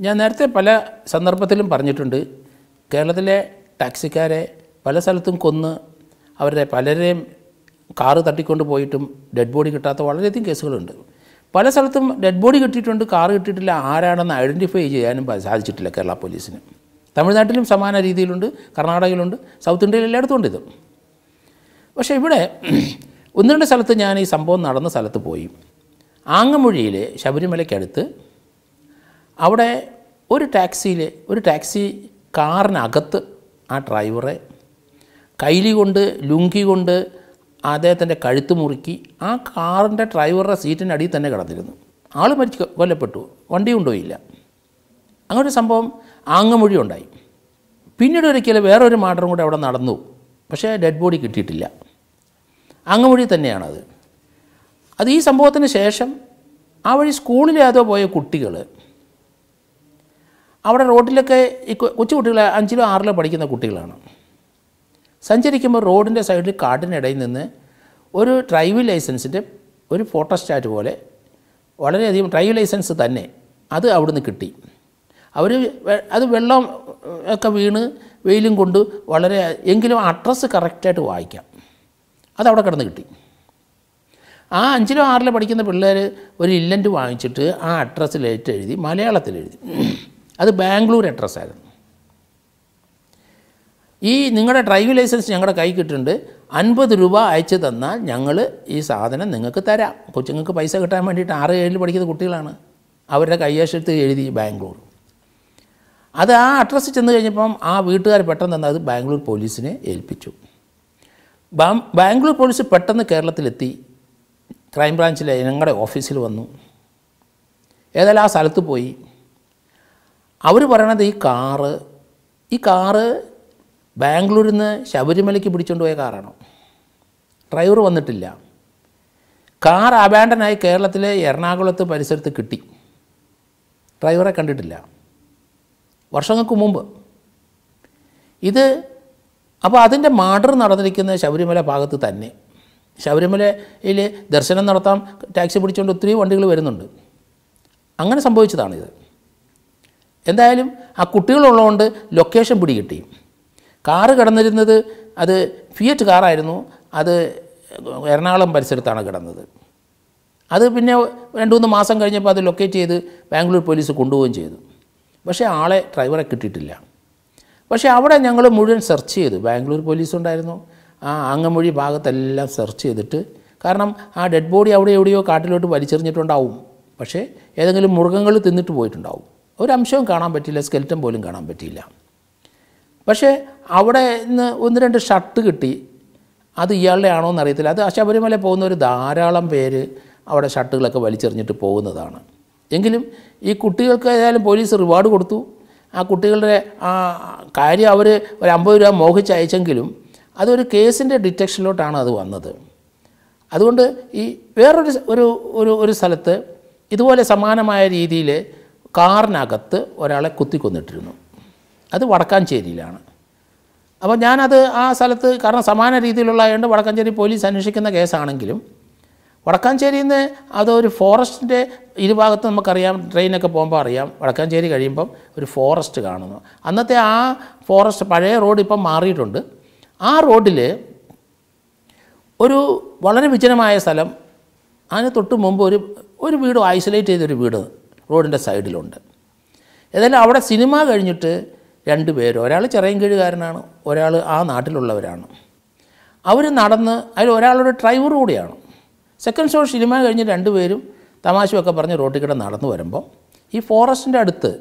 ഞാൻ നേരത്തെ പല സന്ദർഭത്തിലും പറഞ്ഞിട്ടുണ്ട് കേരളത്തിലെ ടാക്സിക്കാരെ പല സ്ഥലത്തും കൊന്ന് അവരുടെ പലരെയും കാറ് തട്ടിക്കൊണ്ട് പോയിട്ടും ഡെഡ് ബോഡി കിട്ടാത്ത വളരെയധികം കേസുകളുണ്ട് പല സ്ഥലത്തും ഡെഡ് ബോഡി കിട്ടിയിട്ടുണ്ട് കാറ് കിട്ടിയിട്ടില്ല ആരാണെന്ന് ഐഡൻറ്റിഫൈ ചെയ്യാനും പ- സാധിച്ചിട്ടില്ല കേരള പോലീസിന് തമിഴ്നാട്ടിലും സമാന രീതിയിലുണ്ട് കർണാടകയിലുണ്ട് സൗത്ത് ഇന്ത്യയിൽ എല്ലായിടത്തും ഉണ്ട് ഇത് പക്ഷേ ഇവിടെ ഒന്ന് രണ്ട് സ്ഥലത്ത് ഞാൻ ഈ സംഭവം നടന്ന സ്ഥലത്ത് പോയി ആങ്ങമൊഴിയിൽ ശബരിമലയ്ക്കടുത്ത് അവിടെ ഒരു ടാക്സിയിൽ ഒരു ടാക്സി കാറിനകത്ത് ആ ഡ്രൈവറെ കൈലി കൊണ്ട് ലുങ്കി കൊണ്ട് അദ്ദേഹത്തിൻ്റെ കഴുത്ത് മുറുക്കി ആ കാറിൻ്റെ ഡ്രൈവറുടെ സീറ്റിൻ്റെ അടിയിൽ തന്നെ കിടന്നിരുന്നു ആൾ മരിച്ച് കൊല്ലപ്പെട്ടു വണ്ടി കൊണ്ടുപോയില്ല അങ്ങനെ ഒരു സംഭവം ആങ്ങമൊഴി ഉണ്ടായി പിന്നീട് ഒരിക്കൽ വേറൊരു മാറ്റം കൂടെ അവിടെ നടന്നു പക്ഷേ ഡെഡ് ബോഡി കിട്ടിയിട്ടില്ല ആങ്ങമൊഴി തന്നെയാണത് അത് ഈ സംഭവത്തിന് ശേഷം ആ വഴി സ്കൂളിലേതോ പോയ കുട്ടികൾ അവിടെ റോഡിലൊക്കെ ഈ കൊ- കൊച്ചു കുട്ടികൾ അഞ്ചിലോ ആറിലോ പഠിക്കുന്ന കുട്ടികളാണ് സഞ്ചരിക്കുമ്പോൾ റോഡിൻ്റെ സൈഡിൽ കാടിനിടയിൽ നിന്ന് ഒരു ഡ്രൈവിംഗ് ലൈസൻസിൻ്റെ ഒരു ഫോട്ടോസ്റ്റാറ്റ് പോലെ വളരെയധികം ഡ്രൈവിംഗ് ലൈസൻസ് തന്നെ അത് അവിടുന്ന് കിട്ടി അവർ അത് വെള്ളം ഒക്കെ വീണ് വെയിലും കൊണ്ട് വളരെ എങ്കിലും അഡ്രസ്സ് കറക്റ്റായിട്ട് വായിക്കാം അതവിടെ കിടന്ന് കിട്ടി ആ അഞ്ചിലോ ആറിലോ പഠിക്കുന്ന പിള്ളേർ ഒരു ഇല്ലൻ്റ് വാങ്ങിച്ചിട്ട് ആ അഡ്രസ്സിലേറ്റ് എഴുതി മലയാളത്തിൽ എഴുതി അത് ബാംഗ്ലൂർ അഡ്രസ്സായിരുന്നു ഈ നിങ്ങളുടെ ഡ്രൈവിംഗ് ലൈസൻസ് ഞങ്ങളുടെ കൈ കിട്ടുന്നുണ്ട് അൻപത് രൂപ അയച്ചു തന്നാൽ ഞങ്ങൾ ഈ സാധനം നിങ്ങൾക്ക് തരാം കൊച്ചുങ്ങൾക്ക് പൈസ കിട്ടാൻ വേണ്ടിയിട്ട് ആറ് ഏഴിൽ പഠിക്കുന്ന കുട്ടികളാണ് അവരുടെ കയ്യാശത്ത് എഴുതി ബാംഗ്ലൂർ അത് ആ അഡ്രസ്സ് ചെന്ന് കഴിഞ്ഞപ്പം ആ വീട്ടുകാർ പെട്ടെന്ന് തന്നെ അത് ബാംഗ്ലൂർ പോലീസിനെ ഏൽപ്പിച്ചു ബാം- ബാംഗ്ലൂർ പോലീസ് പെട്ടെന്ന് കേരളത്തിലെത്തി ക്രൈംബ്രാഞ്ചിലെ ഞങ്ങളുടെ ഓഫീസിൽ വന്നു ഏതായാലും ആ സ്ഥലത്ത് പോയി അവർ പറയണത് ഈ കാറ് ഈ കാറ് ബാംഗ്ലൂരിൽ നിന്ന് ശബരിമലയ്ക്ക് പിടിച്ചുകൊണ്ട് പോയ കാറാണോ ഡ്രൈവർ വന്നിട്ടില്ല കാർ അബാൻഡനായി കേരളത്തിലെ എറണാകുളത്ത് പരിസരത്ത് കിട്ടി ഡ്രൈവറെ കണ്ടിട്ടില്ല വർഷങ്ങൾക്ക് മുമ്പ് ഇത് അപ്പോൾ അതിൻ്റെ മാർഡർ നടന്നിരിക്കുന്നത് ശബരിമല ഭാഗത്ത് തന്നെ ശബരിമലയിൽ ദർശനം നടത്താൻ ടാക്സി പിടിച്ചുകൊണ്ട് ഒത്തിരി വണ്ടികൾ വരുന്നുണ്ട് അങ്ങനെ സംഭവിച്ചതാണിത് എന്തായാലും ആ കുട്ടികളുള്ളതുകൊണ്ട് ലൊക്കേഷൻ പിടികിട്ടി കാറ് കിടന്നിരുന്നത് അത് ഫിയറ്റ് കാറായിരുന്നു അത് എറണാകുളം പരിസരത്താണ് കിടന്നത് അത് പിന്നെ രണ്ട് മൂന്ന് മാസം കഴിഞ്ഞപ്പോൾ അത് ലൊക്കേറ്റ് ചെയ്ത് ബാംഗ്ലൂർ പോലീസ് കൊണ്ടുപോവുകയും ചെയ്തു പക്ഷേ ആളെ ഡ്രൈവറെ കിട്ടിയിട്ടില്ല പക്ഷേ അവിടെ ഞങ്ങൾ മുഴുവൻ സെർച്ച് ചെയ്തു ബാംഗ്ലൂർ പോലീസ് ഉണ്ടായിരുന്നു ആ അങ്ങമൊഴി ഭാഗത്തെല്ലാം സെർച്ച് ചെയ്തിട്ട് കാരണം ആ ഡെഡ് ബോഡി അവിടെ എവിടെയോ കാട്ടിലോട്ട് വലിച്ചെറിഞ്ഞിട്ടുണ്ടാവും പക്ഷേ ഏതെങ്കിലും മൃഗങ്ങൾ തിന്നിട്ട് പോയിട്ടുണ്ടാവും ഒരംശവും കാണാൻ പറ്റിയില്ല സ്കെൽറ്റൻ പോലും കാണാൻ പറ്റിയില്ല പക്ഷേ അവിടെ നിന്ന് ഒന്ന് രണ്ട് ഷർട്ട് കിട്ടി അത് ഇയാളുടെ ആണോ എന്നറിയത്തില്ല അത് ശബരിമല പോകുന്നവർ ധാരാളം പേര് അവിടെ ഷർട്ടുകളൊക്കെ വലിച്ചെറിഞ്ഞിട്ട് പോകുന്നതാണ് എങ്കിലും ഈ കുട്ടികൾക്ക് ഏതായാലും പോലീസ് റിവാർഡ് കൊടുത്തു ആ കുട്ടികളുടെ ആ കാര്യം അവർ ഒരു അമ്പത് രൂപ മോഹിച്ച് അയച്ചെങ്കിലും അതൊരു കേസിൻ്റെ ഡിറ്റക്ഷനിലോട്ടാണ് അത് വന്നത് അതുകൊണ്ട് ഈ വേറൊരു സ- ഒരു ഒരു ഒരു സ്ഥലത്ത് ഇതുപോലെ സമാനമായ രീതിയിൽ കാറിനകത്ത് ഒരാളെ കുത്തിക്കൊന്നിട്ടിരുന്നു അത് വടക്കാഞ്ചേരിയിലാണ് അപ്പോൾ ഞാനത് ആ സ്ഥലത്ത് കാരണം സമാന രീതിയിലുള്ളതുകൊണ്ട് വടക്കാഞ്ചേരി പോലീസ് അന്വേഷിക്കുന്ന കേസാണെങ്കിലും വടക്കാഞ്ചേരിയിൽ നിന്ന് അതൊരു ഫോറസ്റ്റിൻ്റെ ഇരുഭാഗത്ത് നമുക്കറിയാം ട്രെയിനൊക്കെ പോകുമ്പോൾ അറിയാം വടക്കാഞ്ചേരി കഴിയുമ്പം ഒരു ഫോറസ്റ്റ് കാണുന്നു അന്നത്തെ ആ ഫോറസ്റ്റ് പഴയ റോഡ് ഇപ്പം മാറിയിട്ടുണ്ട് ആ റോഡിൽ ഒരു വളരെ വിജനമായ സ്ഥലം അതിന് തൊട്ട് മുമ്പ് ഒരു ഒരു വീട് ഐസൊലേറ്റ് ചെയ്തൊരു വീട് റോഡിൻ്റെ സൈഡിലുണ്ട് ഏതായാലും അവിടെ സിനിമ കഴിഞ്ഞിട്ട് രണ്ട് പേര് ഒരാൾ ചിറയൻകീഴുകാരനാണ് ഒരാൾ ആ നാട്ടിലുള്ളവരാണ് അവർ നടന്ന് അതിൽ ഒരാളൊരു ഡ്രൈവർ കൂടിയാണ് സെക്കൻഡ് ഷോ സിനിമ കഴിഞ്ഞ് രണ്ടുപേരും തമാശയൊക്കെ പറഞ്ഞ് റോട്ടിൽ കൂടെ നടന്നു വരുമ്പോൾ ഈ ഫോറസ്റ്റിൻ്റെ അടുത്ത്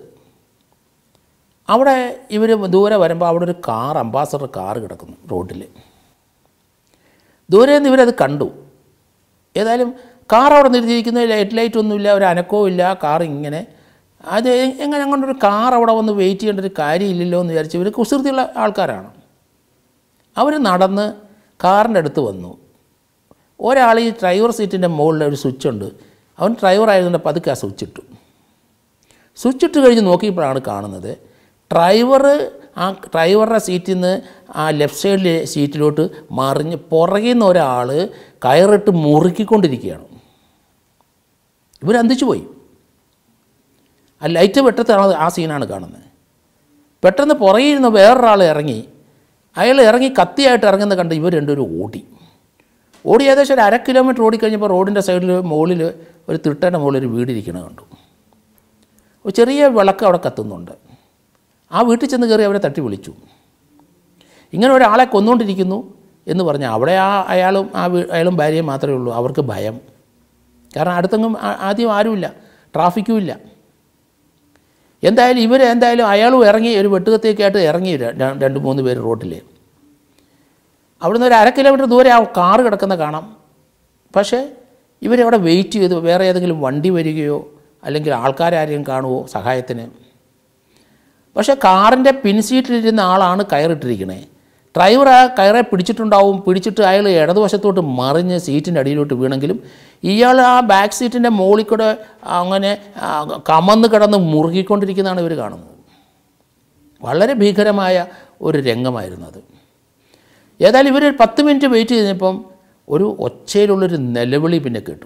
അവിടെ ഇവർ ദൂരെ വരുമ്പോൾ അവിടെ ഒരു കാർ അംബാസഡർ കാർ കിടക്കുന്നു റോഡിൽ ദൂരെ നിന്ന് ഇവരത് കണ്ടു ഏതായാലും കാർ അവിടെ നിർത്തിയിരിക്കുന്നത് ലൈറ്റ് ലൈറ്റ് ഒന്നുമില്ല ഒരു അനക്കവും ഇല്ല കാർ ഇങ്ങനെ അത് എ- എങ്ങനെ അങ്ങനെ ഒരു കാർ അവിടെ വന്ന് വെയിറ്റ് ചെയ്യേണ്ട ഒരു കാര്യമില്ലല്ലോ എന്ന് വിചാരിച്ച് ഇവർ കുസൃതിയുള്ള ആൾക്കാരാണ് അവർ നടന്ന് കാറിൻ്റെ അടുത്ത് വന്നു ഒരാൾ ഈ ഡ്രൈവർ സീറ്റിൻ്റെ മുകളിൽ ഒരു സ്വിച്ച് ഉണ്ട് അവൻ ഡ്രൈവർ ആയതുകൊണ്ട് പതുക്കെ ആ സ്വിച്ച് ഇട്ടു സ്വിച്ച് ഇട്ട് കഴിഞ്ഞ് നോക്കിയപ്പോഴാണ് കാണുന്നത് ഡ്രൈവർ ആ ഡ്രൈവറുടെ സീറ്റിൽ നിന്ന് ആ ലെഫ്റ്റ് സൈഡിലെ സീറ്റിലോട്ട് മറിഞ്ഞ് പുറകിൽ നിന്ന് ഒരാൾ കയറിട്ട് മുറുക്കിക്കൊണ്ടിരിക്കുകയാണ് ഇവർ അന്തിച്ചു പോയി ആ ലൈറ്റ് വെട്ടത്താണ് ആ സീനാണ് കാണുന്നത് പെട്ടെന്ന് പുറകിൽ നിന്ന് വേറൊരാൾ ഇറങ്ങി അയാൾ ഇറങ്ങി കത്തിയായിട്ട് ഇറങ്ങുന്ന കണ്ട് ഇവർ രണ്ടുപേരും ഓടി ഓടി ഏകദേശം ഒരു അര കിലോമീറ്റർ ഓടിക്കഴിഞ്ഞപ്പോൾ റോഡിൻ്റെ സൈഡിൽ മുകളിൽ ഒരു തിട്ടയുടെ മുകളിൽ ഒരു വീടിരിക്കണ കണ്ടു ഒരു ചെറിയ വിളക്ക് അവിടെ കത്തുന്നുണ്ട് ആ വീട്ടിൽ ചെന്ന് കയറി അവരെ തട്ടി വിളിച്ചു ഇങ്ങനെ ഒരാളെ കൊന്നുകൊണ്ടിരിക്കുന്നു എന്ന് പറഞ്ഞ് അവിടെ ആ അയാളും ആ വീ അയാളും ഭാര്യയും മാത്രമേ ഉള്ളൂ അവർക്ക് ഭയം കാരണം അടുത്തെങ്ങും ആ- ആദ്യം ആരുമില്ല ട്രാഫിക്കും ഇല്ല എന്തായാലും ഇവർ എന്തായാലും അയാളും ഇറങ്ങി ഒരു വെട്ടുകത്തേക്കായിട്ട് ഇറങ്ങി ര- ര- രണ്ട് മൂന്ന് പേര് റോട്ടിൽ അവിടുന്ന് ഒരു അര കിലോമീറ്റർ ദൂരെ ആ കാറ് കിടക്കുന്ന കാണാം പക്ഷേ ഇവരവിടെ വെയിറ്റ് ചെയ്തു വേറെ ഏതെങ്കിലും വണ്ടി വരികയോ അല്ലെങ്കിൽ ആൾക്കാരാരെയും കാണുമോ സഹായത്തിന് പക്ഷേ കാറിൻ്റെ പിൻസീറ്റിലിരുന്ന ആളാണ് കയറിട്ടിരിക്കണേ ഡ്രൈവർ ആ കയറെ പിടിച്ചിട്ടുണ്ടാവും പിടിച്ചിട്ട് അയാൾ ഇടതുവശത്തോട്ട് മറിഞ്ഞ് സീറ്റിൻ്റെ അടിയിലോട്ട് വീണെങ്കിലും ഇയാൾ ആ ബാക്ക് സീറ്റിൻ്റെ മുകളിൽ കൂടെ അങ്ങനെ ആ, കമന്ന് കിടന്ന് മുറുകിക്കൊണ്ടിരിക്കുന്നതാണ് ഇവർ കാണുന്നത് വളരെ ഭീകരമായ ഒരു രംഗമായിരുന്നു അത് ഏതായാലും ഇവർ പത്ത് മിനിറ്റ് വെയിറ്റ് ചെയ്തപ്പം ഒരു ഒച്ചയിലുള്ളൊരു നിലവിളി പിന്നെ കേട്ടു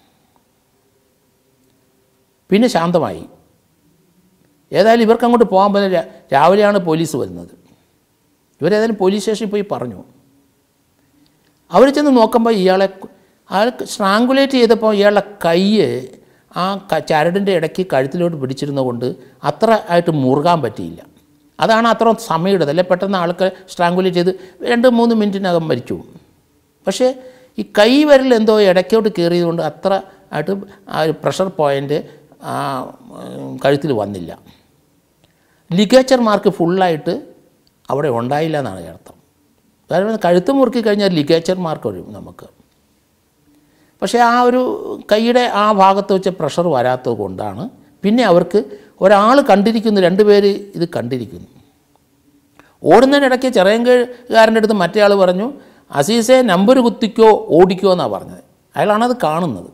പിന്നെ ശാന്തമായി ഏതായാലും ഇവർക്ക് അങ്ങോട്ട് പോകാൻ പറ്റില്ല രാവിലെയാണ് പോലീസ് വരുന്നത് ഇവരേതായാലും പോലീസ് സ്റ്റേഷനിൽ പോയി പറഞ്ഞു അവർ ചെന്ന് നോക്കുമ്പോൾ ഇയാളെ അയാൾക്ക് സ്ട്രാങ്കുലേറ്റ് ചെയ്തപ്പോൾ ഇയാളുടെ കൈ ആ ക ചരടിൻ്റെ ഇടയ്ക്ക് കഴുത്തിലോട്ട് പിടിച്ചിരുന്നതുകൊണ്ട് അത്ര ആയിട്ട് മുറുകാൻ പറ്റിയില്ല അതാണ് അത്ര സമയമെടുത്തത് അല്ലെ പെട്ടെന്ന് ആൾക്ക് സ്ട്രാങ്കുലേറ്റ് ചെയ്ത് രണ്ട് മൂന്ന് മിനിറ്റിനകം മരിച്ചു പക്ഷേ ഈ കൈ വിരൽ എന്തോ ഇടയ്ക്കോട്ട് കയറിയതുകൊണ്ട് അത്ര ആയിട്ട് ആ ഒരു പ്രഷർ പോയിൻ്റ് ആ ഉം, കഴുത്തിൽ വന്നില്ല ലിഗേച്ചർ മാർക്ക് ഫുള്ളായിട്ട് അവിടെ ഉണ്ടായില്ല എന്നാണ് അർത്ഥം കാരണം കഴുത്ത് മുറുക്കി കഴിഞ്ഞാൽ ലിഗേച്ചർ മാർക്ക് വരും നമുക്ക് പക്ഷേ ആ ഒരു കൈയുടെ ആ ഭാഗത്ത് വെച്ച പ്രഷർ വരാത്തത് കൊണ്ടാണ് പിന്നെ അവർക്ക് ഒരാൾ കണ്ടിരിക്കുന്നു രണ്ട് പേര് ഇത് കണ്ടിരിക്കുന്നു ഓടുന്നതിനിടയ്ക്ക് ചെറിയങ്കാരൻ്റെ അടുത്ത് മറ്റേ ആൾ പറഞ്ഞു അസീസെ നമ്പർ കുത്തിക്കോ ഓടിക്കോ എന്നാണ് പറഞ്ഞത് അയാളാണത് കാണുന്നത്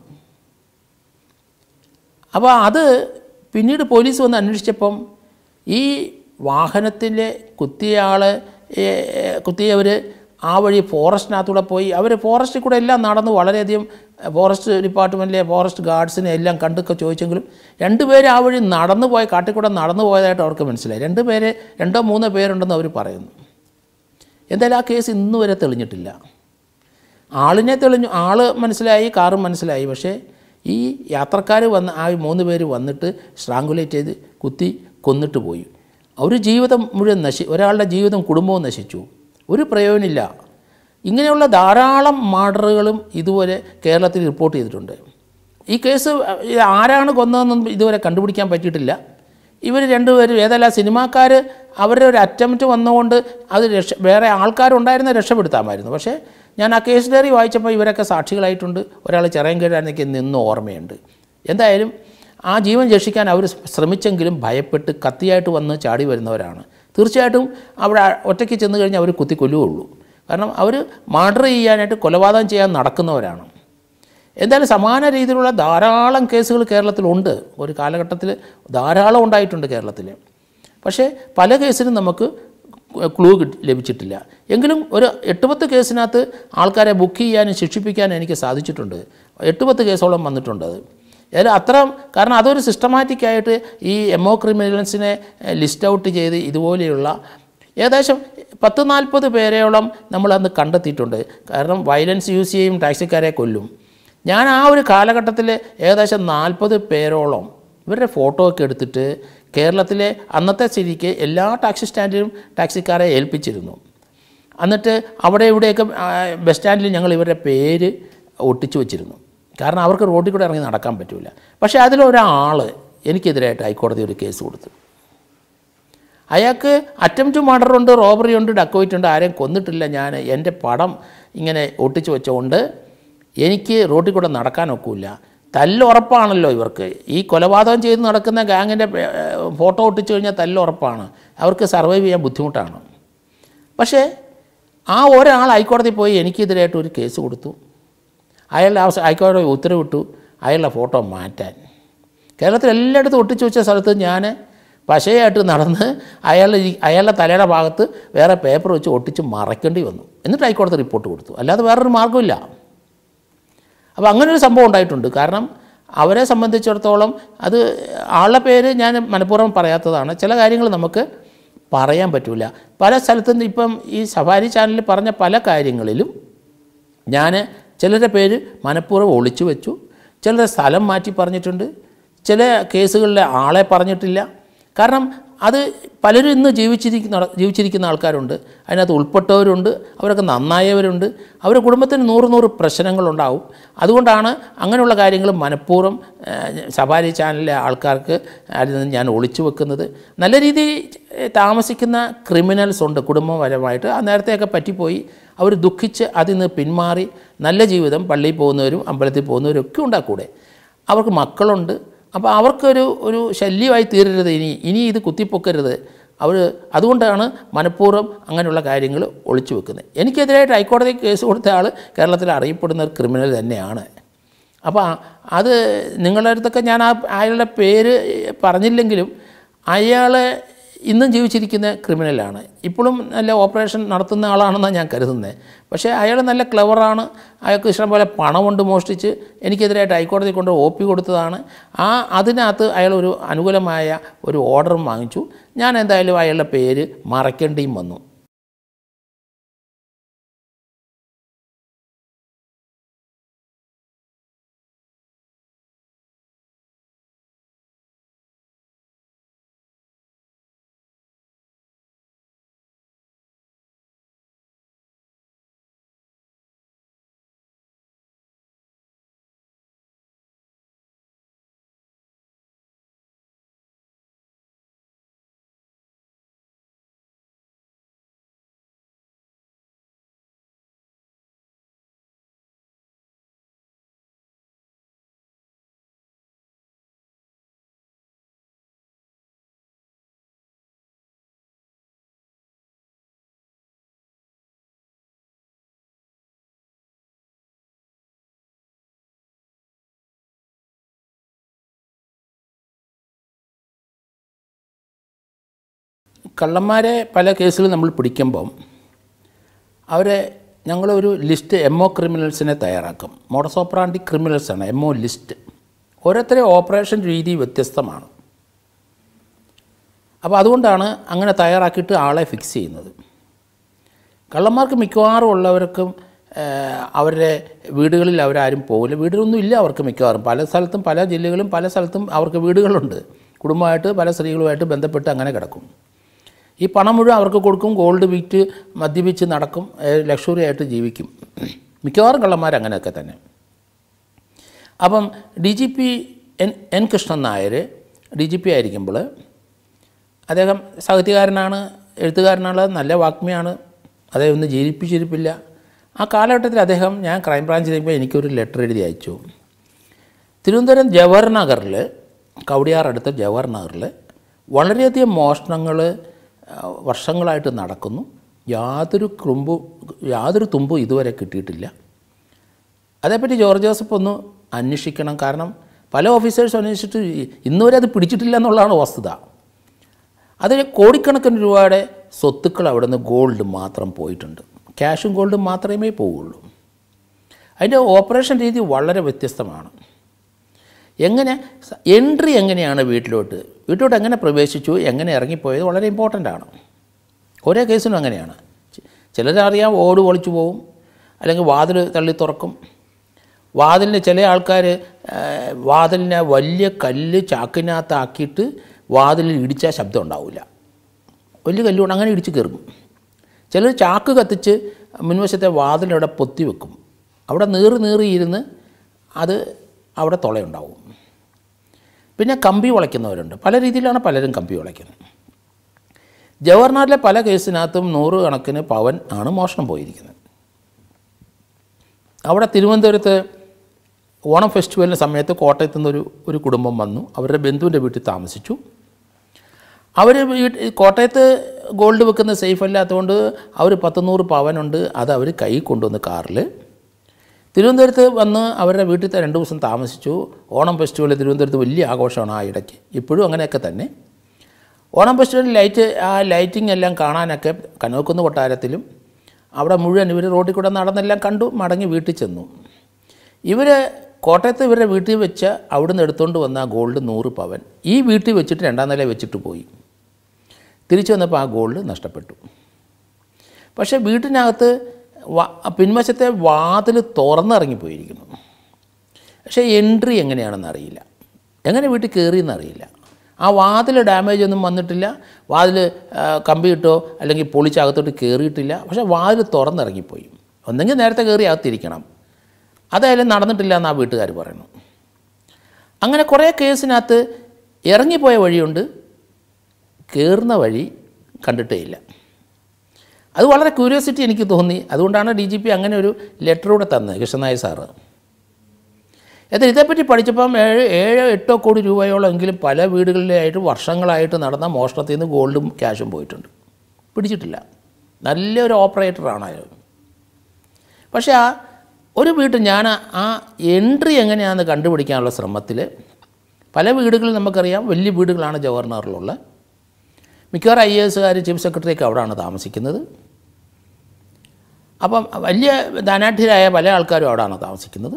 അപ്പോൾ അത് പിന്നീട് പോലീസ് വന്ന് അന്വേഷിച്ചപ്പം ഈ വാഹനത്തിലെ കുത്തിയ ആൾ കുത്തിയവർ ആ വഴി ഫോറസ്റ്റിനകത്തൂടെ പോയി അവർ ഫോറസ്റ്റിൽ കൂടെ എല്ലാം നടന്ന് വളരെയധികം ഫോറസ്റ്റ് ഡിപ്പാർട്ട്മെൻറ്റിലെ ഫോറസ്റ്റ് ഗാർഡ്സിനെ എല്ലാം കണ്ടൊക്കെ ചോദിച്ചെങ്കിലും രണ്ടുപേര് ആ വഴി നടന്നു പോയ കാട്ടിൽ കൂടെ നടന്നു പോയതായിട്ട് അവർക്ക് മനസ്സിലായി രണ്ട് പേര് രണ്ടോ മൂന്നോ പേരുണ്ടെന്ന് അവർ പറയുന്നു എന്തായാലും ആ കേസ് ഇന്ന് വരെ തെളിഞ്ഞിട്ടില്ല ആളിനെ തെളിഞ്ഞു ആള് മനസ്സിലായി കാറും മനസ്സിലായി പക്ഷേ ഈ യാത്രക്കാർ വന്ന് ആ മൂന്ന് പേര് വന്നിട്ട് സ്ട്രാങ്കുലേറ്റ് ചെയ്ത് കുത്തി കൊന്നിട്ട് പോയി ഒരു ജീവിതം മുഴുവൻ നശി ഒരാളുടെ ജീവിതം കുടുംബവും നശിച്ചു ഒരു പ്രയോജനമില്ല ഇങ്ങനെയുള്ള ധാരാളം മർഡറുകളും ഇതുവരെ കേരളത്തിൽ റിപ്പോർട്ട് ചെയ്തിട്ടുണ്ട് ഈ കേസ് ഇത് ആരാണ് കൊന്നതെന്നൊന്നും ഇതുവരെ കണ്ടുപിടിക്കാൻ പറ്റിയിട്ടില്ല ഇവർ രണ്ടുപേരും ഏതല്ല സിനിമാക്കാർ അവരുടെ ഒരു അറ്റംപ്റ്റ് വന്നുകൊണ്ട് അത് രക്ഷ വേറെ ആൾക്കാരുണ്ടായിരുന്ന രക്ഷപ്പെടുത്താമായിരുന്നു പക്ഷേ ഞാൻ ആ കേസ് ഡയറി വായിച്ചപ്പോൾ ഇവരൊക്കെ സാക്ഷികളായിട്ടുണ്ട് ഒരാൾ ചിറയൻകീഴാണെങ്കിൽ നിന്ന് ഓർമ്മയുണ്ട് എന്തായാലും ആ ജീവൻ രക്ഷിക്കാൻ അവർ ശ്രമിച്ചെങ്കിലും ഭയപ്പെട്ട് കത്തിയായിട്ട് വന്ന് ചാടി വരുന്നവരാണ് തീർച്ചയായിട്ടും അവിടെ ഒറ്റയ്ക്ക് ചെന്ന് കഴിഞ്ഞാൽ അവർ കുത്തി കൊല്ലുകയുള്ളൂ കാരണം അവർ മർഡർ ചെയ്യാനായിട്ട് കൊലപാതകം ചെയ്യാൻ നടക്കുന്നവരാണ് എന്തായാലും സമാന രീതിയിലുള്ള ധാരാളം കേസുകൾ കേരളത്തിലുണ്ട് ഒരു കാലഘട്ടത്തിൽ ധാരാളം ഉണ്ടായിട്ടുണ്ട് കേരളത്തിൽ പക്ഷേ പല കേസിലും നമുക്ക് ക്ലൂ കിട്ടി ലഭിച്ചിട്ടില്ല എങ്കിലും ഒരു എട്ട് പത്ത് കേസിനകത്ത് ആൾക്കാരെ ബുക്ക് ചെയ്യാനും ശിക്ഷിപ്പിക്കാനും എനിക്ക് സാധിച്ചിട്ടുണ്ട് എട്ട് പത്ത് കേസോളം വന്നിട്ടുണ്ട് അത് ഏതായാലും അത്ര കാരണം അതൊരു സിസ്റ്റമാറ്റിക് ആയിട്ട് ഈ എമോ ക്രിമിനൽസിനെ ലിസ്റ്റ് ഔട്ട് ചെയ്ത് ഇതുപോലെയുള്ള ഏകദേശം പത്ത് നാൽപ്പത് പേരെയോളം നമ്മളന്ന് കണ്ടെത്തിയിട്ടുണ്ട് കാരണം വയലൻസ് യൂസ് ചെയ്യും ടാക്സിക്കാരെ കൊല്ലും ഞാൻ ആ ഒരു കാലഘട്ടത്തിൽ ഏകദേശം നാൽപ്പത് പേരോളം ഇവരുടെ ഫോട്ടോ ഒക്കെ എടുത്തിട്ട് കേരളത്തിലെ അന്നത്തെ സ്ഥിതിക്ക് എല്ലാ ടാക്സി സ്റ്റാൻഡിലും ടാക്സിക്കാരെ ഏൽപ്പിച്ചിരുന്നു എന്നിട്ട് അവിടെ ഇവിടെയൊക്കെ ആ, ബസ് സ്റ്റാൻഡിൽ ഞങ്ങൾ ഇവരുടെ പേര് ഒട്ടിച്ചു വച്ചിരുന്നു കാരണം അവർക്ക് റോഡിൽ കൂടെ ഇറങ്ങി നടക്കാൻ പറ്റില്ല പക്ഷേ അതിലൊരാൾ എനിക്കെതിരായിട്ട് ഹൈക്കോടതി ഒരു കേസ് കൊടുത്തു അയാൾക്ക് അറ്റംപ്റ്റ് മർഡർ ഉണ്ട് റോബറി ഉണ്ട് ഡക്കോയിറ്റ് ഉണ്ട് ആരെയും കൊന്നിട്ടില്ല ഞാൻ എൻ്റെ പടം ഇങ്ങനെ ഒട്ടിച്ചു വെച്ചുകൊണ്ട് എനിക്ക് റോഡിൽ കൂടെ നടക്കാൻ ഒക്കില്ല തല്ലുറപ്പാണല്ലോ ഇവർക്ക് ഈ കൊലപാതകം ചെയ്ത് നടക്കുന്ന ഗാങ്ങിൻ്റെ ഫോട്ടോ ഒട്ടിച്ചു കഴിഞ്ഞാൽ തല്ലുറപ്പാണ് അവർക്ക് സർവൈവ് ചെയ്യാൻ ബുദ്ധിമുട്ടാണ് പക്ഷേ ആ ഒരാൾ ഹൈക്കോടതി പോയി എനിക്കെതിരായിട്ട് ഒരു കേസ് കൊടുത്തു അയാളുടെ അവസ ഹൈക്കോടതി ഉത്തരവിട്ടു അയാളുടെ ഫോട്ടോ മാറ്റാൻ കേരളത്തിൽ എല്ലായിടത്തും ഒട്ടിച്ചു വെച്ച സ്ഥലത്ത് ഞാൻ പശയായിട്ട് നടന്ന് അയാൾ അയാളുടെ തലയുടെ ഭാഗത്ത് വേറെ പേപ്പർ വെച്ച് ഒട്ടിച്ച് മറയ്ക്കേണ്ടി വന്നു എന്നിട്ട് ഹൈക്കോടതി റിപ്പോർട്ട് കൊടുത്തു അല്ലാതെ വേറൊരു മാർഗ്ഗമില്ല അപ്പോൾ അങ്ങനെ ഒരു സംഭവം ഉണ്ടായിട്ടുണ്ട് കാരണം അവരെ സംബന്ധിച്ചിടത്തോളം അത് ആളുടെ പേര് ഞാൻ മനഃപൂർവ്വം പറയാത്തതാണ് ചില കാര്യങ്ങൾ നമുക്ക് പറയാൻ പറ്റില്ല പല സ്ഥലത്തും ഇപ്പം ഈ സഫാരി ചാനലിൽ പറഞ്ഞ പല കാര്യങ്ങളിലും ഞാൻ ചിലരുടെ പേര് മനഃപൂർവ്വം ഒളിച്ചു വെച്ചു ചിലരുടെ സ്ഥലം മാറ്റി പറഞ്ഞിട്ടുണ്ട് ചില കേസുകളിലെ ആളെ പറഞ്ഞിട്ടില്ല കാരണം അത് പലരും ഇന്ന് ജീവിച്ചിരിക്കുന്ന ജീവിച്ചിരിക്കുന്ന ആൾക്കാരുണ്ട് അതിനകത്ത് ഉൾപ്പെട്ടവരുണ്ട് അവരൊക്കെ നന്നായവരുണ്ട് അവരുടെ കുടുംബത്തിന് നൂറ് നൂറ് പ്രശ്നങ്ങളുണ്ടാവും അതുകൊണ്ടാണ് അങ്ങനെയുള്ള കാര്യങ്ങൾ മനഃപൂർവ്വം ഏഹ്, സഫാരി ചാനലിലെ ആൾക്കാർക്ക് അതിൽ നിന്ന് ഞാൻ ഒളിച്ചു വെക്കുന്നത് നല്ല രീതിയിൽ ഏഹ്, താമസിക്കുന്ന ക്രിമിനൽസ് ഉണ്ട് കുടുംബപരമായിട്ട് ആ നേരത്തെയൊക്കെ പറ്റിപ്പോയി അവർ ദുഃഖിച്ച് അതിൽ നിന്ന് പിന്മാറി നല്ല ജീവിതം പള്ളിയിൽ പോകുന്നവരും അമ്പലത്തിൽ പോകുന്നവരും ഒക്കെ ഉണ്ടാക്കൂടെ അവർക്ക് മക്കളുണ്ട് അപ്പോൾ അവർക്കൊരു ഒരു ശല്യമായി തീരരുത് ഇനി ഇനി ഇത് കുത്തിപ്പൊക്കരുത് അവർ അതുകൊണ്ടാണ് മനഃപൂർവ്വം അങ്ങനെയുള്ള കാര്യങ്ങൾ ഒളിച്ചു വെക്കുന്നത് എനിക്കെതിരായിട്ട് ഹൈക്കോടതി കേസ് കൊടുത്ത ആൾ കേരളത്തിൽ അറിയപ്പെടുന്ന ഒരു ക്രിമിനൽ തന്നെയാണ് അപ്പോൾ അത് നിങ്ങളുടെ അടുത്തൊക്കെ ഞാൻ ആ അയാളുടെ പേര് പറഞ്ഞില്ലെങ്കിലും അയാൾ ഇന്നും ജീവിച്ചിരിക്കുന്ന ക്രിമിനലാണ് ഇപ്പോഴും നല്ല ഓപ്പറേഷൻ നടത്തുന്ന ആളാണെന്നാണ് ഞാൻ കരുതുന്നത് പക്ഷേ അയാൾ നല്ല ക്ലവറാണ് അയാൾക്ക് ഇഷ്ടംപോലെ പണമുണ്ട് മോഷ്ടിച്ച് എനിക്കെതിരായിട്ട് ഹൈക്കോടതി കൊണ്ട് ഒ പി കൊടുത്തതാണ് ആ അതിനകത്ത് അയാൾ ഒരു അനുകൂലമായ ഒരു ഓർഡറും വാങ്ങിച്ചു ഞാൻ എന്തായാലും അയാളുടെ പേര് മറയ്ക്കേണ്ടിയും വന്നു കള്ളന്മാരെ പല കേസുകൾ നമ്മൾ പിടിക്കുമ്പം അവരെ ഞങ്ങളൊരു ലിസ്റ്റ് എം ഒ ക്രിമിനൽസിനെ തയ്യാറാക്കും മോഡസ് ഓപ്പറാണ്ടി ക്രിമിനൽസാണ് എം ഒ ലിസ്റ്റ് ഓരോരുത്തരെ ഓപ്പറേഷൻ രീതി വ്യത്യസ്തമാണ് അപ്പോൾ അതുകൊണ്ടാണ് അങ്ങനെ തയ്യാറാക്കിയിട്ട് ആളെ ഫിക്സ് ചെയ്യുന്നത് കള്ളന്മാർക്ക് മിക്കവാറും ഉള്ളവർക്കും ഏഹ്, അവരുടെ വീടുകളിൽ അവരാരും പോകില്ല വീടുകളൊന്നും ഇല്ല അവർക്ക് മിക്കവാറും പല സ്ഥലത്തും പല ജില്ലകളും പല സ്ഥലത്തും അവർക്ക് വീടുകളുണ്ട് കുടുംബമായിട്ട് പല സ്ത്രീകളുമായിട്ട് ബന്ധപ്പെട്ട് അങ്ങനെ കിടക്കും ഈ പണം മുഴുവൻ അവർക്ക് കൊടുക്കും ഗോൾഡ് വിറ്റ് മദ്യപിച്ച് നടക്കും ലക്ഷറി ആയിട്ട് ജീവിക്കും മിക്കവാറും കള്ളന്മാർ അങ്ങനെയൊക്കെ തന്നെ അപ്പം D G P N N Krishnan Nair D G P ആയിരിക്കുമ്പോൾ അദ്ദേഹം സാഹിത്യകാരനാണ് എഴുത്തുകാരനാണ് നല്ല വാഗ്മിയാണ് അദ്ദേഹം ഒന്നും ജീവിപ്പിച്ചിരിപ്പില്ല ആ കാലഘട്ടത്തിൽ അദ്ദേഹം ഞാൻ ക്രൈംബ്രാഞ്ചിൽ ചെയ്യുമ്പോൾ എനിക്കൊരു ലെറ്റർ എഴുതി അയച്ചു തിരുവനന്തപുരം ജവഹർ നഗറിൽ കവടിയാർ അടുത്ത ജവഹർ നഗറിൽ വളരെയധികം മോഷണങ്ങൾ വർഷങ്ങളായിട്ട് നടക്കുന്നു യാതൊരു കുറുമ്പും യാതൊരു തുമ്പും ഇതുവരെ കിട്ടിയിട്ടില്ല അതേപ്പറ്റി ജോർജ് ജോസഫ് ഒന്ന് അന്വേഷിക്കണം കാരണം പല ഓഫീസേഴ്സും അന്വേഷിച്ചിട്ട് ഇന്നുവരെ അത് പിടിച്ചിട്ടില്ല എന്നുള്ളതാണ് വസ്തുത അതിന് കോടിക്കണക്കിന് രൂപയുടെ സ്വത്തുക്കൾ അവിടെ നിന്ന് ഗോൾഡ് മാത്രം പോയിട്ടുണ്ട് ക്യാഷും ഗോൾഡും മാത്രമേ പോവുള്ളൂ അതിൻ്റെ ഓപ്പറേഷൻ രീതി വളരെ വ്യത്യസ്തമാണ് എങ്ങനെ എൻട്രി എങ്ങനെയാണ് വീട്ടിലോട്ട് വീട്ടിലോട്ട് എങ്ങനെ പ്രവേശിച്ചു എങ്ങനെ ഇറങ്ങിപ്പോയത് വളരെ ഇമ്പോർട്ടൻ്റ് ആണ് ഓരോ കേസിനും അങ്ങനെയാണ് ചി- ചിലരറിയാം ഓട് പൊളിച്ചു പോവും അല്ലെങ്കിൽ വാതിൽ തള്ളി തുറക്കും വാതിലിന് ചില ആൾക്കാർ വാതിലിനെ വലിയ കല്ല് ചാക്കിനകത്താക്കിയിട്ട് വാതിലിൽ ഇടിച്ചാൽ ശബ്ദം ഉണ്ടാവില്ല വലിയ കല്ലുകൊണ്ട് അങ്ങനെ ഇടിച്ച് കയറും ചിലർ ചാക്ക് കത്തിച്ച് മുൻവശത്തെ വാതിലവിടെ പൊത്തി വെക്കും അവിടെ നീറി നീറി ഇരുന്ന് അത് അവിടെ തുളയുണ്ടാവും പിന്നെ കമ്പി വളയ്ക്കുന്നവരുണ്ട് പല രീതിയിലാണ് പലരും കമ്പി വളയ്ക്കുന്നത് ജവഹർലാലിലെ പല കേസിനകത്തും നൂറ് കണക്കിന് പവൻ ആണ് മോഷണം പോയിരിക്കുന്നത് അവിടെ തിരുവനന്തപുരത്ത് ഓണം ഫെസ്റ്റിവലിൻ്റെ സമയത്ത് കോട്ടയത്തു നിന്നൊരു ഒരു കുടുംബം വന്നു അവരുടെ ബന്ധുവിൻ്റെ വീട്ടിൽ താമസിച്ചു അവർ വീട്ട് കോട്ടയത്ത് ഗോൾഡ് വെക്കുന്ന സേഫ് അല്ലാത്തതുകൊണ്ട് അവർ പത്തുനൂറ് പവനുണ്ട് അത് അവർ കൈ കൊണ്ടുവന്ന് കാറിൽ തിരുവനന്തപുരത്ത് വന്ന് അവരുടെ വീട്ടിൽ രണ്ട് ദിവസം താമസിച്ചു ഓണം ഫെസ്റ്റിവൽ തിരുവനന്തപുരത്ത് വലിയ ആഘോഷമാണ് ആ ഇടയ്ക്ക് ഇപ്പോഴും അങ്ങനെയൊക്കെ തന്നെ ഓണം ഫെസ്റ്റിവൽ ലൈറ്റ് ആ ലൈറ്റിംഗ് എല്ലാം കാണാനൊക്കെ കനോക്കുന്ന് കൊട്ടാരത്തിലും അവിടെ മുഴുവൻ ഇവർ റോഡിൽ കൂടെ നടന്നെല്ലാം കണ്ടു മടങ്ങി വീട്ടിൽ ചെന്നു ഇവർ കോട്ടയത്ത് ഇവരുടെ വീട്ടിൽ വെച്ച് അവിടുന്ന് എടുത്തുകൊണ്ട് വന്ന ആ ഗോൾഡ് നൂറ് പവൻ ഈ വീട്ടിൽ വെച്ചിട്ട് രണ്ടാം നില വെച്ചിട്ട് പോയി തിരിച്ചു വന്നപ്പോൾ ആ ഗോൾഡ് നഷ്ടപ്പെട്ടു പക്ഷേ വീട്ടിനകത്ത് വ പിൻവശത്തെ വാതിൽ തുറന്നിറങ്ങിപ്പോയിരിക്കുന്നു പക്ഷേ എൻട്രി എങ്ങനെയാണെന്ന് അറിയില്ല എങ്ങനെ വീട്ടിൽ കയറിയെന്ന് അറിയില്ല ആ വാതിൽ ഡാമേജ് ഒന്നും വന്നിട്ടില്ല വാതിൽ ആ, കമ്പി ഇട്ടോ അല്ലെങ്കിൽ പൊളിച്ചകത്തോട്ട് കയറിയിട്ടില്ല പക്ഷേ വാതിൽ തുറന്നിറങ്ങിപ്പോയി ഒന്നെങ്കിൽ നേരത്തെ കയറി അകത്തിരിക്കണം അതായാലും നടന്നിട്ടില്ല എന്ന് ആ വീട്ടുകാർ പറയുന്നു അങ്ങനെ കുറേ കേസിനകത്ത് ഇറങ്ങിപ്പോയ വഴിയുണ്ട് കയറുന്ന വഴി കണ്ടിട്ടേ ഇല്ല അത് വളരെ ക്യൂരിയോസിറ്റി എനിക്ക് തോന്നി അതുകൊണ്ടാണ് ഡി ജി പി അങ്ങനെ ഒരു ലെറ്ററൂടെ തന്നത് കൃഷ്ണനായർ സാറ് എന്നാൽ ഇതേപ്പറ്റി പഠിച്ചപ്പം ഏഴ് ഏഴോ എട്ടോ കോടി രൂപയോളം എങ്കിലും പല വീടുകളിലായിട്ട് വർഷങ്ങളായിട്ട് നടന്ന മോഷണത്തിൽ നിന്ന് ഗോൾഡും ക്യാഷും പോയിട്ടുണ്ട് പിടിച്ചിട്ടില്ല നല്ലൊരു ഓപ്പറേറ്ററാണ് അയാൾ പക്ഷേ ആ ഒരു വീട്ടിൽ ഞാൻ ആ എൻട്രി എങ്ങനെയാണെന്ന് കണ്ടുപിടിക്കാനുള്ള ശ്രമത്തിൽ പല വീടുകളിൽ നമുക്കറിയാം വലിയ വീടുകളാണ് ജവഹർലാറിലുള്ള മിക്കവാറും ഐ എ എസുകാർ ചീഫ് സെക്രട്ടറിയൊക്കെ അവിടെയാണ് താമസിക്കുന്നത് അപ്പം വലിയ ധനാഢ്യരായ പല ആൾക്കാരും അവിടെയാണ് താമസിക്കുന്നത്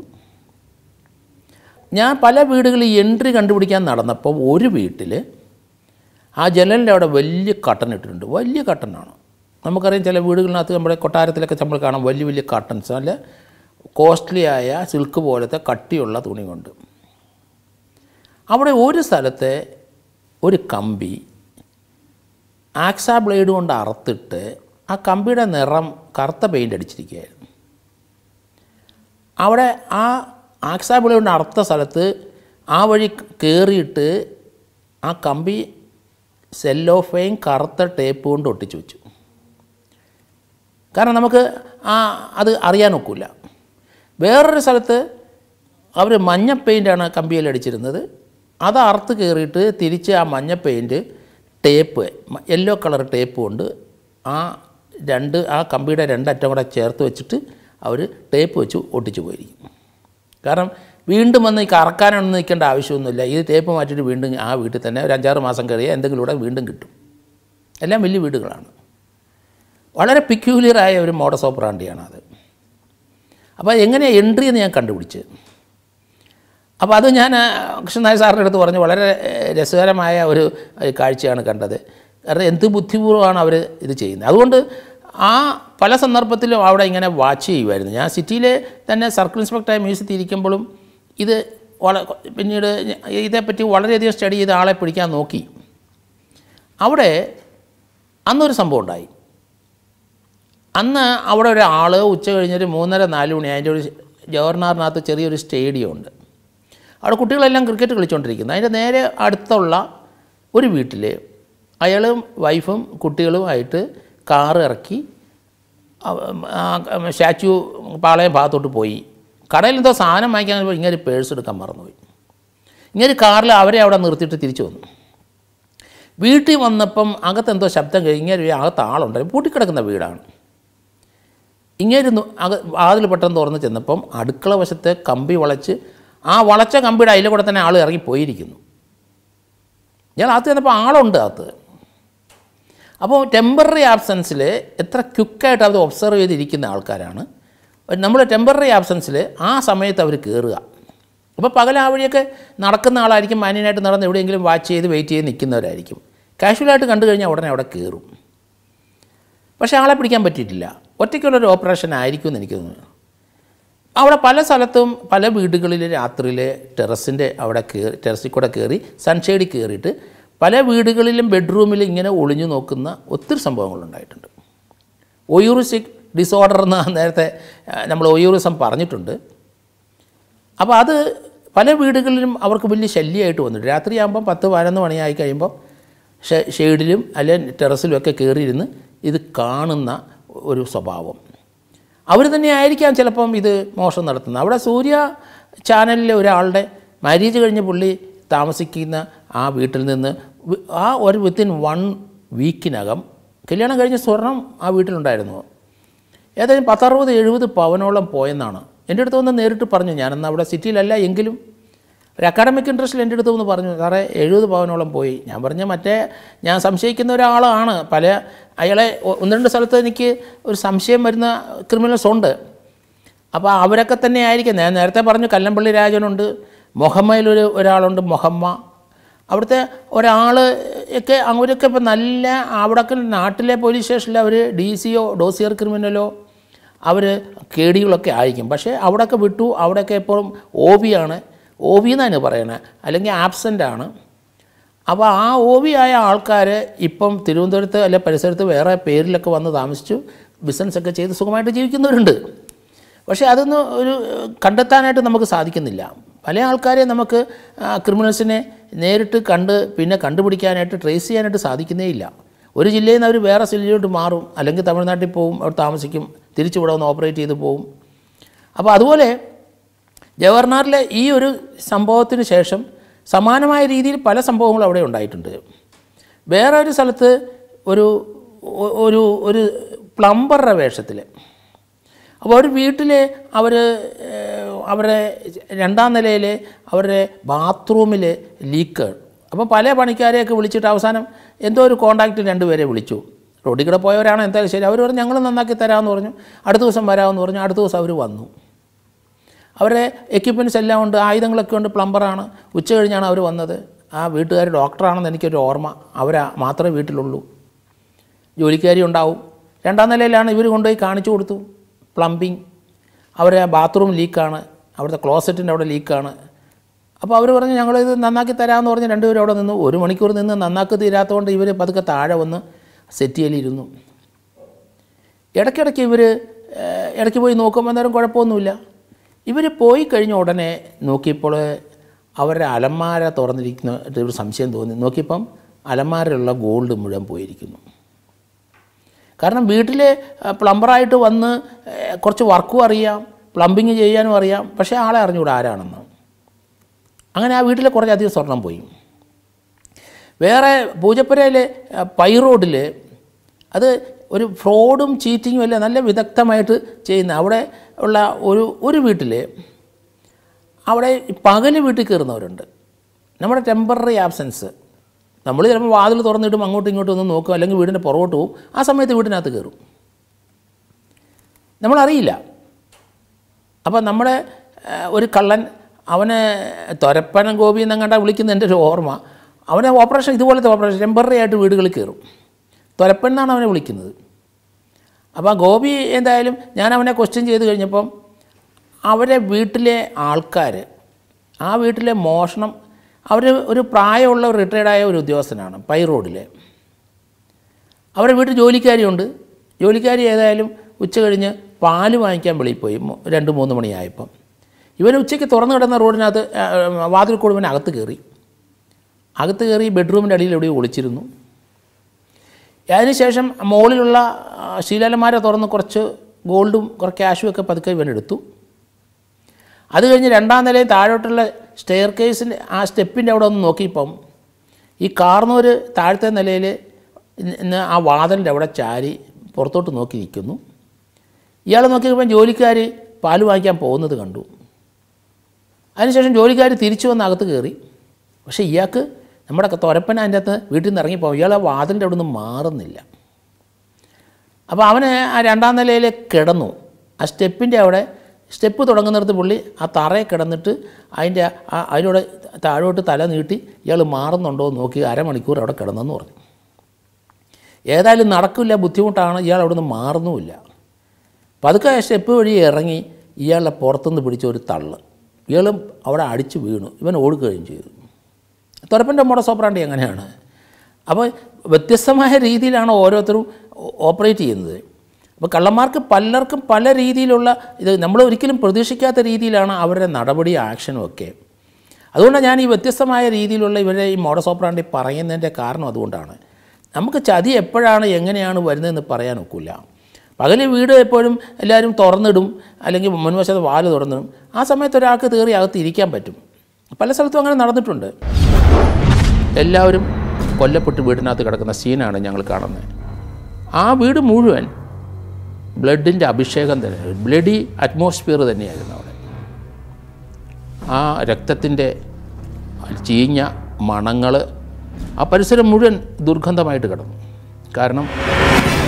ഞാൻ പല വീടുകളിൽ എൻട്രി കണ്ടുപിടിക്കാൻ നടന്നപ്പോൾ ഒരു വീട്ടിൽ ആ ജനലിൻ്റെ അവിടെ വലിയ കട്ടൻ ഇട്ടിട്ടുണ്ട് വലിയ കട്ടനാണ് നമുക്കറിയാം ചില വീടുകളിനകത്ത് നമ്മുടെ കൊട്ടാരത്തിലൊക്കെ നമ്മൾ കാണാം വലിയ വലിയ കട്ടൻസ് നല്ല കോസ്റ്റ്ലി ആയ സിൽക്ക് പോലത്തെ കട്ടിയുള്ള തുണി കൊണ്ട് അവിടെ ഒരു സ്ഥലത്തെ ഒരു കമ്പി ആക്സ ബ്ലേഡ് കൊണ്ട് അറുത്തിട്ട് ആ കമ്പിയുടെ നിറം കറുത്ത പെയിൻ്റ് അടിച്ചിരിക്കുകയായിരുന്നു അവിടെ ആ ആക്സ ബ്ലേഡ് കൊണ്ട് അറുത്ത സ്ഥലത്ത് ആ വഴി കയറിയിട്ട് ആ കമ്പി സെല്ലോഫയും കറുത്ത ടേപ്പ് കൊണ്ട് ഒട്ടിച്ചു വെച്ചു കാരണം നമുക്ക് ആ അത് അറിയാൻ ഒക്കില്ല വേറൊരു സ്ഥലത്ത് അവർ മഞ്ഞ പെയിൻ്റാണ് കമ്പിയിൽ അടിച്ചിരുന്നത് അത് അറുത്ത് കയറിയിട്ട് തിരിച്ച് ആ മഞ്ഞ paint tape yellow colour tape കൊണ്ട് ആ രണ്ട് ആ കമ്പിയുടെ രണ്ടറ്റം കൂടെ ചേർത്ത് വെച്ചിട്ട് അവർ ടേപ്പ് വെച്ച് ഒട്ടിച്ചു പോയിരിക്കും കാരണം വീണ്ടും വന്ന് ഈ കറക്കാനൊന്നും നിൽക്കേണ്ട ആവശ്യമൊന്നുമില്ല ഇത് ടേപ്പ് മാറ്റിയിട്ട് വീണ്ടും ആ വീട്ടിൽ തന്നെ ഒരു അഞ്ചാറ് മാസം കഴിയാൽ എന്തെങ്കിലും ഇവിടെ വീണ്ടും കിട്ടും എല്ലാം വലിയ വീടുകളാണ് വളരെ പിക്യൂലിയറായ ഒരു മോഡസ് ഓപ്പറാണ്ടിയാണ് അത് അപ്പോൾ എങ്ങനെയാണ് എൻട്രി എന്ന് ഞാൻ കണ്ടുപിടിച്ച് അപ്പോൾ അത് ഞാൻ ആ, കൃഷ്ണനായ സാറിൻ്റെ അടുത്ത് പറഞ്ഞു വളരെ ഏഹ്, രസകരമായ ഒരു ഏഹ്, കാഴ്ചയാണ് കണ്ടത് കാരണം എന്ത് ബുദ്ധിപൂർവ്വമാണ് അവർ ഇത് ചെയ്യുന്നത് അതുകൊണ്ട് ആ പല സന്ദർഭത്തിലും അവിടെ ഇങ്ങനെ വാച്ച് ചെയ്യുമായിരുന്നു ഞാൻ സിറ്റിയിലെ തന്നെ സർക്കിൾ ഇൻസ്പെക്ടറായ മ്യൂസിയത്തിൽ ഇരിക്കുമ്പോഴും ഇത് വള പിന്നീട് ഇതേപ്പറ്റി വളരെയധികം സ്റ്റഡി ചെയ്ത ആളെ പിടിക്കാൻ നോക്കി അവിടെ അന്നൊരു സംഭവം ഉണ്ടായി അന്ന് അവിടെ ഒരാൾ ഉച്ച കഴിഞ്ഞൊരു മൂന്നര നാല് മണി അതിൻ്റെ ഒരു ജവഹർലാലിനകത്ത് ചെറിയൊരു സ്റ്റേഡിയം ഉണ്ട് അവിടെ കുട്ടികളെല്ലാം ക്രിക്കറ്റ് കളിച്ചുകൊണ്ടിരിക്കുന്നു അതിൻ്റെ നേരെ അടുത്തുള്ള ഒരു വീട്ടിൽ അയാളും വൈഫും കുട്ടികളുമായിട്ട് കാറ് ഇറക്കി സ്റ്റാച്യു പാളയം ഭാഗത്തോട്ട് പോയി കടയിൽ എന്തോ സാധനം വാങ്ങിക്കാൻ പോയി ഇങ്ങനെ പേഴ്സ് എടുക്കാൻ മറന്നുപോയി ഇങ്ങനെ കാറിൽ അവരെ അവിടെ നിർത്തിയിട്ട് തിരിച്ചു വന്നു വീട്ടിൽ വന്നപ്പം അകത്തെന്തോ ശബ്ദം കഴിഞ്ഞ് ഇങ്ങനെ അകത്ത് ആളുണ്ട് പൂട്ടിക്കിടക്കുന്ന വീടാണ് ഇങ്ങനെ അക വാതിൽ പെട്ടെന്ന് തുറന്ന് ചെന്നപ്പം അടുക്കള വശത്തെ കമ്പി വളച്ച് ആ വളച്ച കമ്പിയുടെ അതിലെ കൂടെ തന്നെ ആൾ ഇറങ്ങി പോയിരിക്കുന്നു ഞാൻ അകത്ത് ചെന്നപ്പോൾ ആളുണ്ട് അകത്ത് അപ്പോൾ ടെമ്പററി ആബ്സൻസിൽ എത്ര ക്വിക്കായിട്ട് അത് ഒബ്സർവ് ചെയ്തിരിക്കുന്ന ആൾക്കാരാണ് നമ്മൾ ടെമ്പററി ആബ്സൻസിൽ ആ സമയത്ത് അവർ കയറുക അപ്പോൾ പകൽ ആ വഴിയൊക്കെ നടക്കുന്ന ആളായിരിക്കും മാന്യനായിട്ട് നടന്ന് എവിടെയെങ്കിലും വാച്ച് ചെയ്ത് വെയിറ്റ് ചെയ്ത് നിൽക്കുന്നവരായിരിക്കും കാഷ്വലായിട്ട് കണ്ടു കഴിഞ്ഞാൽ ഉടനെ അവിടെ കയറും പക്ഷേ ആളെ പിടിക്കാൻ പറ്റിയിട്ടില്ല ഒറ്റയ്ക്കുള്ളൊരു ഓപ്പറേഷൻ ആയിരിക്കും എന്ന് എനിക്ക് തോന്നുന്നു അവിടെ പല സ്ഥലത്തും പല വീടുകളിൽ രാത്രിയിൽ ടെറസിൻ്റെ അവിടെ കയറി ടെറസിൽ കൂടെ കയറി സൺഷെയ്ഡിൽ കയറിയിട്ട് പല വീടുകളിലും ബെഡ്റൂമിൽ ഇങ്ങനെ ഒളിഞ്ഞു നോക്കുന്ന ഒത്തിരി സംഭവങ്ങളുണ്ടായിട്ടുണ്ട് ഒയൂറിസിക് ഡിസോർഡർ എന്ന് നേരത്തെ ആ, നമ്മൾ ഒയൂറിസം പറഞ്ഞിട്ടുണ്ട് അപ്പോൾ അത് പല വീടുകളിലും അവർക്ക് വലിയ ശല്യമായിട്ട് വന്നിട്ടുണ്ട് രാത്രിയാകുമ്പം പത്ത് പതിനൊന്ന് മണിയായി കഴിയുമ്പോൾ ഷെ- ഷെയ്ഡിലും അല്ലെങ്കിൽ ടെറസിലും ഒക്കെ കയറിയിരുന്ന് ഇത് കാണുന്ന ഒരു സ്വഭാവം അവർ തന്നെ ആയിരിക്കാം ചിലപ്പം ഇത് മോഷണം നടത്തുന്നത് അവിടെ സൂര്യ ചാനലിലെ ഒരാളുടെ മാരേജ് കഴിഞ്ഞ പുള്ളി താമസിക്കുന്ന ആ വീട്ടിൽ നിന്ന് വി- ആ ഒരു വിത്തിൻ വൺ വീക്കിനകം കല്യാണം കഴിഞ്ഞ സ്വർണം ആ വീട്ടിലുണ്ടായിരുന്നു ഏതായാലും പത്തറുപത് എഴുപത് പവനോളം പോയെന്നാണ് എൻ്റെ അടുത്ത് വന്ന് നേരിട്ട് പറഞ്ഞു ഞാനെന്ന് അവിടെ സിറ്റിയിലല്ല എങ്കിലും ഒരു അക്കാഡമിക് ഇൻട്രസ്റ്റിൽ എൻ്റെ അടുത്ത് വന്ന് പറഞ്ഞു സാറേ എഴുപത് പവനോളം പോയി ഞാൻ പറഞ്ഞ മറ്റേ ഞാൻ സംശയിക്കുന്ന ഒരാളാണ് പല അയാളെ ഒ- ഒന്ന് രണ്ട് സ്ഥലത്ത് എനിക്ക് ഒരു സംശയം വരുന്ന ക്രിമിനൽസ് ഉണ്ട് അപ്പോൾ അവരൊക്കെ തന്നെ ആയിരിക്കും ഞാൻ നേരത്തെ പറഞ്ഞു കല്ലമ്പള്ളി രാജനുണ്ട് മൊഹമ്മയിലൊരു ഒരാളുണ്ട് മൊഹമ്മ അവിടുത്തെ ഒരാൾ ഒക്കെ അവരൊക്കെ ഇപ്പം നല്ല അവിടെയൊക്കെ നാട്ടിലെ പോലീസ് സ്റ്റേഷനിൽ അവർ ഡി സിയോ ഡോസിയർ ക്രിമിനലോ അവർ കേടികളൊക്കെ ആയിരിക്കും പക്ഷേ അവിടെയൊക്കെ വിട്ടു അവിടെയൊക്കെ എപ്പോഴും ഒ ബി ആണ് ഒ ബി എന്നാണ് പറയണത് അല്ലെങ്കിൽ ആബ്സെൻ്റ് ആണ് അപ്പോൾ ആ ഒ ബി ആയ ആൾക്കാർ ഇപ്പം തിരുവനന്തപുരത്ത് അല്ലെ പരിസരത്ത് വേറെ പേരിലൊക്കെ വന്ന് താമസിച്ചു ബിസിനസ്സൊക്കെ ചെയ്ത് സുഖമായിട്ട് ജീവിക്കുന്നവരുണ്ട് പക്ഷേ അതൊന്നും ഒരു ഏഹ്, കണ്ടെത്താനായിട്ട് നമുക്ക് സാധിക്കുന്നില്ല പല ആൾക്കാരെ നമുക്ക് ആ, ക്രിമിനൽസിനെ നേരിട്ട് കണ്ട് പിന്നെ കണ്ടുപിടിക്കാനായിട്ട് ട്രേസ് ചെയ്യാനായിട്ട് സാധിക്കുന്നേ ഇല്ല ഒരു ജില്ലയിൽ നിന്ന് അവർ വേറെ ജില്ലയിലോട്ട് മാറും അല്ലെങ്കിൽ തമിഴ്നാട്ടിൽ പോവും അവിടെ താമസിക്കും തിരിച്ചു ഇവിടെ ഒന്ന് ഓപ്പറേറ്റ് ചെയ്ത് പോവും അപ്പോൾ അതുപോലെ ജവഹർലാലിലെ ഈ ഒരു സംഭവത്തിന് ശേഷം സമാനമായ രീതിയിൽ പല സംഭവങ്ങളും അവിടെ ഉണ്ടായിട്ടുണ്ട് വേറെ ഒരു സ്ഥലത്ത് ഒരു ഒ- ഒരു ഒരു പ്ലംബറുടെ വേഷത്തിൽ അപ്പോൾ ഒരു വീട്ടിൽ അവർ അവരുടെ രണ്ടാം നിലയിൽ അവരുടെ ബാത്റൂമിൽ ലീക്ക് അപ്പോൾ പല പണിക്കാരെയൊക്കെ വിളിച്ചിട്ട് അവസാനം എന്തോ ഒരു കോണ്ടാക്റ്റ് രണ്ടുപേരെ വിളിച്ചു റോഡിൽ കൂടെ പോയവരാണ് എന്തായാലും ശരി അവർ പറഞ്ഞു ഞങ്ങൾ നന്നാക്കി തരാമെന്ന് പറഞ്ഞു അടുത്ത ദിവസം വരാമെന്ന് പറഞ്ഞു അടുത്ത ദിവസം അവർ വന്നു അവരുടെ എക്യുപ്മെൻറ്റ്സ് എല്ലാം ഉണ്ട് ആയുധങ്ങളൊക്കെ ഉണ്ട് പ്ലംബറാണ് ഉച്ച കഴിഞ്ഞാണ് അവർ വന്നത് ആ വീട്ടുകാർ ഡോക്ടറാണെന്ന് എനിക്കൊരു ഓർമ്മ അവരാ മാത്രമേ വീട്ടിലുള്ളൂ ജോലിക്കാരി ഉണ്ടാവും രണ്ടാം നിലയിലാണ് ഇവർ കൊണ്ടുപോയി കാണിച്ചു കൊടുത്തു പ്ലംബിങ് അവരെ ബാത്റൂം ലീക്കാണ് അവിടുത്തെ ക്ലോസറ്റിൻ്റെ അവിടെ ലീക്കാണ് അപ്പോൾ അവർ പറഞ്ഞു ഞങ്ങളിത് നന്നാക്കി തരാമെന്ന് പറഞ്ഞ് രണ്ടുപേരും അവിടെ നിന്നു ഒരു മണിക്കൂർ നിന്ന് നന്നാക്കി തീരാത്തതുകൊണ്ട് ഇവർ പതുക്കെ താഴെ വന്ന് സെറ്റ് ചെയ്യലിരുന്നു ഇടയ്ക്കിടയ്ക്ക് ഇവർ ഇടയ്ക്ക് പോയി നോക്കുമ്പോൾ അന്നേരം കുഴപ്പമൊന്നുമില്ല ഇവർ പോയി കഴിഞ്ഞ ഉടനെ നോക്കിയപ്പോൾ അവരുടെ അലമാര തുറന്നിരിക്കുന്ന ഒരു സംശയം തോന്നി നോക്കിയപ്പം അലമാരയിലുള്ള ഗോൾഡ് മുഴുവൻ പോയിരിക്കുന്നു കാരണം വീട്ടിൽ പ്ലംബറായിട്ട് വന്ന് ഏഹ്, കുറച്ച് വർക്കും അറിയാം പ്ലംബിങ് ചെയ്യാനും അറിയാം പക്ഷേ ആളെ അറിഞ്ഞുകൂടാ ആരാണെന്ന് അങ്ങനെ ആ വീട്ടിലെ കുറച്ചധികം സ്വർണം പോയി വേറെ പൂജപ്പുരയിലെ പൈ റോഡിൽ അത് ഒരു ഫ്രോഡും ചീറ്റിങ്ങും എല്ലാം നല്ല വിദഗ്ധമായിട്ട് ചെയ്യുന്ന അവിടെ ഉള്ള ഒരു ഒരു വീട്ടിൽ അവിടെ പകൽ വീട്ടിൽ കയറുന്നവരുണ്ട് നമ്മുടെ ടെമ്പററി ആബ്സെൻസ് നമ്മൾ ചിലപ്പോൾ വാതിൽ തുറന്നിട്ടും അങ്ങോട്ടും ഇങ്ങോട്ടും ഒന്ന് നോക്കും അല്ലെങ്കിൽ വീടിൻ്റെ പുറകോട്ട് പോകും ആ സമയത്ത് വീടിനകത്ത് കയറും നമ്മളറിയില്ല അപ്പോൾ നമ്മുടെ ആ, ഒരു കള്ളൻ അവനെ തൊരപ്പനം ഗോപി എന്നങ്ങാണ്ട വിളിക്കുന്ന എൻ്റെ ഒരു ഓർമ്മ അവനെ ഓപ്പറേഷൻ ഇതുപോലത്തെ ഓപ്പറേഷൻ ടെമ്പററി ആയിട്ട് വീടുകളിൽ കയറും തൊരപ്പൻ എന്നാണ് അവനെ വിളിക്കുന്നത് അപ്പോൾ ആ ഗോപി എന്തായാലും ഞാൻ അവനെ ക്വസ്റ്റ്യൻ ചെയ്ത് കഴിഞ്ഞപ്പം അവരെ വീട്ടിലെ ആൾക്കാർ ആ വീട്ടിലെ മോഷണം അവർ ഒരു പ്രായമുള്ള ഒരു റിട്ടയർഡായ ഒരു ഉദ്യോഗസ്ഥനാണ് പൈ റോഡിലെ അവരുടെ വീട്ടിൽ ജോലിക്കാരിയുണ്ട് ജോലിക്കാരി ഏതായാലും ഉച്ച കഴിഞ്ഞ് പാല് വാങ്ങിക്കാൻ വെളിയിൽ പോയി മു- രണ്ട് മൂന്ന് മണിയായപ്പം ഇവൻ ഉച്ചയ്ക്ക് തുറന്നു കിടന്ന റോഡിനകത്ത് ആ, ആ, വാതിൽ കൂടി ഇവൻ അകത്ത് കയറി അകത്ത് കയറി ബെഡ്റൂമിൻ്റെ അടിയിൽ എവിടെയോ ഒളിച്ചിരുന്നു അതിനുശേഷം മുകളിലുള്ള ആ, ശീലാലമാര തുറന്ന് കുറച്ച് ഗോൾഡും കുറച്ച് ക്യാഷും ഒക്കെ പതുക്കെ ഇവൻ എടുത്തു അത് കഴിഞ്ഞ് രണ്ടാം നിലയിൽ താഴോട്ടുള്ള സ്റ്റെയർ കേസിൻ്റെ ആ സ്റ്റെപ്പിൻ്റെ അവിടെ ഒന്ന് നോക്കിയപ്പം ഈ കാർന്നൂർ താഴത്തെ നിലയിൽ ഇന്ന് ആ വാതിലിൻ്റെ അവിടെ ചാരി പുറത്തോട്ട് നോക്കി നിൽക്കുന്നു ഇയാൾ നോക്കിയപ്പോൾ ജോലിക്കാർ പാല് വാങ്ങിക്കാൻ പോകുന്നത് കണ്ടു അതിനുശേഷം ജോലിക്കാർ തിരിച്ചു വന്ന് അകത്ത് കയറി പക്ഷേ ഇയാൾക്ക് നമ്മുടെ തൊരപ്പൻ അതിൻ്റെ അകത്ത് വീട്ടിൽ നിന്ന് ഇറങ്ങിപ്പോ ഇയാൾ ആ വാതിലിൻ്റെ അവിടെ നിന്ന് മാറുന്നില്ല അപ്പോൾ അവന് ആ രണ്ടാം നിലയിൽ കിടന്നു ആ സ്റ്റെപ്പിൻ്റെ അവിടെ സ്റ്റെപ്പ് തുടങ്ങുന്നിടത്ത് പുള്ളി ആ തറയിൽ കിടന്നിട്ട് അതിൻ്റെ ആ അതിലൂടെ താഴോട്ട് തല നീട്ടി ഇയാൾ മാറുന്നുണ്ടോ എന്ന് നോക്കി അരമണിക്കൂർ അവിടെ കിടന്നെന്ന് പറഞ്ഞു ഏതായാലും നടക്കില്ല ബുദ്ധിമുട്ടാണ് ഇയാൾ അവിടെ നിന്ന് മാറുന്നുമില്ല പതുക്കെ ആ സ്റ്റെപ്പ് വഴി ഇറങ്ങി ഇയാളെ പുറത്തുനിന്ന് പിടിച്ച ഒരു തള്ള് ഇയാളും അവിടെ അടിച്ച് വീണു ഇവൻ ഓടുകയും ചെയ്തു തുറപ്പൻ്റെ മോഡ സോപ്രാണ്ടി അങ്ങനെയാണ് അപ്പോൾ വ്യത്യസ്തമായ രീതിയിലാണ് ഓരോരുത്തരും ഓപ്പറേറ്റ് ചെയ്യുന്നത് അപ്പോൾ കള്ളന്മാർക്ക് പലർക്കും പല രീതിയിലുള്ള ഇത് നമ്മൾ ഒരിക്കലും പ്രതീക്ഷിക്കാത്ത രീതിയിലാണ് അവരുടെ നടപടി ആക്ഷനും ഒക്കെ അതുകൊണ്ടാണ് ഞാൻ ഈ വ്യത്യസ്തമായ രീതിയിലുള്ള ഇവരുടെ ഈ മോഡസ് ഓപ്പറാണ്ടി പറയുന്നതിൻ്റെ കാരണം അതുകൊണ്ടാണ് നമുക്ക് ചതി എപ്പോഴാണ് എങ്ങനെയാണ് വരുന്നതെന്ന് പറയാൻ ഒക്കില്ല പകൽ വീട് എപ്പോഴും എല്ലാവരും തുറന്നിടും അല്ലെങ്കിൽ മുൻവശത്ത് വാല് തുറന്നിടും ആ സമയത്ത് ഒരാൾക്ക് കയറി അകത്ത് ഇരിക്കാൻ പറ്റും പല സ്ഥലത്തും അങ്ങനെ നടന്നിട്ടുണ്ട് എല്ലാവരും കൊല്ലപ്പെട്ട് വീടിനകത്ത് കിടക്കുന്ന സീനാണ് ഞങ്ങൾ കാണുന്നത് ആ വീട് മുഴുവൻ ബ്ലഡിൻ്റെ അഭിഷേകം തന്നെ ബ്ലഡി അറ്റ്മോസ്ഫിയർ തന്നെയായിരുന്നു അവിടെ ആ രക്തത്തിൻ്റെ ചീഞ്ഞ മണങ്ങൾ ആ പരിസരം മുഴുവൻ ദുർഗന്ധമായിട്ട് കിടന്നു കാരണം